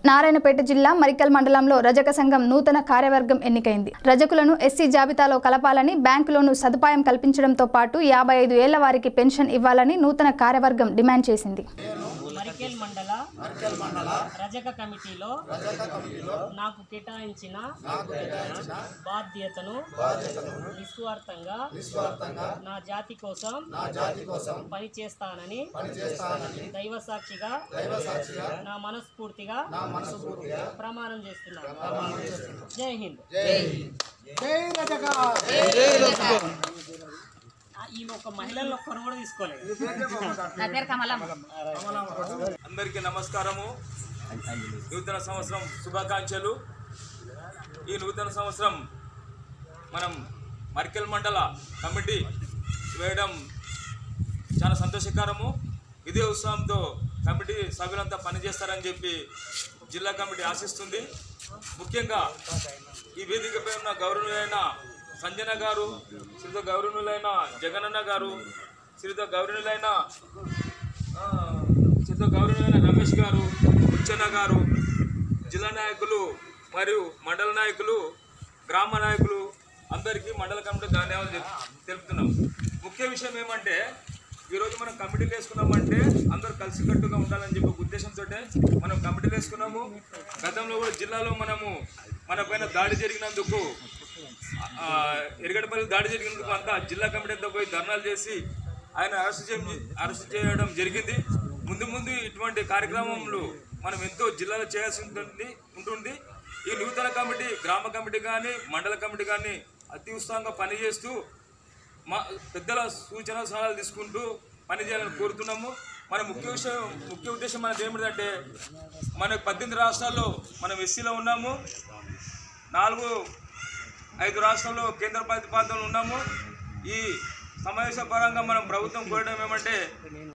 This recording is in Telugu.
నారాయణపేట జిల్లా మరికల్ మండలంలో రజక సంఘం నూతన కార్యవర్గం ఎన్నికైంది రజకులను ఎస్సీ జాబితాలో కలపాలని బ్యాంకులోను సదుపాయం కల్పించడంతో పాటు యాభై ఐదు ఏళ్ల వారికి పెన్షన్ ఇవ్వాలని నూతన కార్యవర్గం డిమాండ్ చేసింది మరికెల్ మండల రజక కమిటీలో నాకు కేటాయించిన బాధ్యతను నిస్వార్థంగా నా జాతి కోసం పని చేస్తానని దైవ సాక్షిగా నా మనస్ఫూర్తిగా ప్రమాణం చేస్తున్నాను జై హింద్ ఆ, ఈమె ఒక మహిళల్లో ఒక్కరు కూడా తీసుకోలేదు అందరికీ నమస్కారము నూతన సంవత్సరం శుభాకాంక్షలు ఈ నూతన సంవత్సరం మనం మర్కెల్ మండల కమిటీ వేయడం చాలా సంతోషకరము ఇదే ఉత్సాహంతో కమిటీ సభ్యులంతా పనిచేస్తారని చెప్పి జిల్లా కమిటీ ఆశిస్తుంది ముఖ్యంగా ఈ వేదికపై ఉన్న గౌరవులైన సంజన గారు శ్రీతో గౌరవులైన జగనన్న గారు శ్రీతో గౌరవులైన ఆ, చిత్త గౌరవమైన రమేష్ గారు ముచ్చన్న గారు జిల్లా నాయకులు మరియు మండల నాయకులు గ్రామ నాయకులు అందరికీ మండల కమిటీ ధన్యవాదాలు తెలు- తెలుపుతున్నాం ముఖ్య విషయం ఏమంటే ఈరోజు మనం కమిటీలు వేసుకున్నామంటే అందరూ కలిసికట్టుగా ఉండాలని చెప్పి ఒక ఉద్దేశంతో మనం కమిటీలు వేసుకున్నాము గతంలో కూడా జిల్లాలో మనము మన పైన దాడి జరిగినందుకు ఆ, ఎరగడపల్లి దాడి జరిగినందుకు అంతా జిల్లా కమిటీ అంతా పోయి ధర్నాలు చేసి ఆయన అరెస్ట్ చేయ అరెస్ట్ చేయడం జరిగింది ముందు ముందు ఇటువంటి కార్యక్రమాలు మనం ఎంతో జిల్లాలో చేయాల్సి ఉంటుంది ఉంటుంది ఈ నూతన కమిటీ గ్రామ కమిటీ కానీ మండల కమిటీ కానీ అతి ఉత్సాహంగా పనిచేస్తూ మా పెద్దల సూచన సలహాలు తీసుకుంటూ పనిచేయాలని కోరుతున్నాము మన ముఖ్య విషయం ముఖ్య ఉద్దేశం మనది ఏమిటంటే మన పద్దెనిమిది రాష్ట్రాల్లో మనం ఎస్సీలో ఉన్నాము నాలుగు ఐదు రాష్ట్రాల్లో కేంద్ర ప్రతిపాదనలు ఉన్నాము ఈ సమావేశ పరంగా మనం ప్రభుత్వం కోరడం ఏమంటే